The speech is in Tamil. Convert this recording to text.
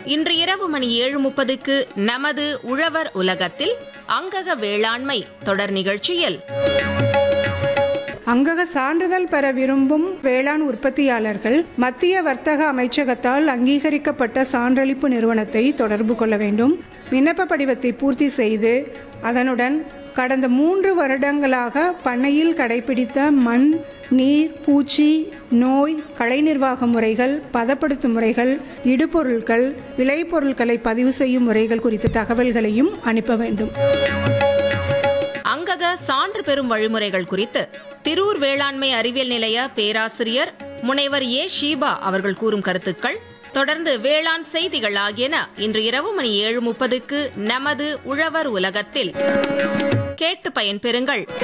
இன்று இரவு மணி ஏழு முப்பதுக்கு நமது உழவர் உலகத்தில் அங்கக வேளாண்மை தொடர் நிகழ்ச்சியில் அங்கக சான்றிதழ் பெற விரும்பும் வேளாண் உற்பத்தியாளர்கள் மத்திய வர்த்தக அமைச்சகத்தால் அங்கீகரிக்கப்பட்ட சான்றளிப்பு நிறுவனத்தை தொடர்பு கொள்ள வேண்டும் விண்ணப்ப படிவத்தை பூர்த்தி செய்து அதனுடன் கடந்த மூன்று வருடங்களாக பண்ணையில் கடைபிடித்த மண் நீர் பூச்சி நோய் கலை நிர்வாக முறைகள் பதப்படுத்தும் முறைகள் இடுபொருட்கள் விளைபொருட்களை பதிவு செய்யும் முறைகள் குறித்த தகவல்களையும் அனுப்ப வேண்டும் அங்கக சான்று பெறும் வழிமுறைகள் குறித்து திரூர் வேளாண்மை அறிவியல் நிலைய பேராசிரியர் முனைவர் ஏ ஷீபா அவர்கள் கூறும் கருத்துக்கள் தொடர்ந்து வேளாண் செய்திகள் ஆகியன இன்று இரவு மணி ஏழு முப்பதுக்கு நமது உழவர் உலகத்தில் கேட்டு பயன்பெறுங்கள்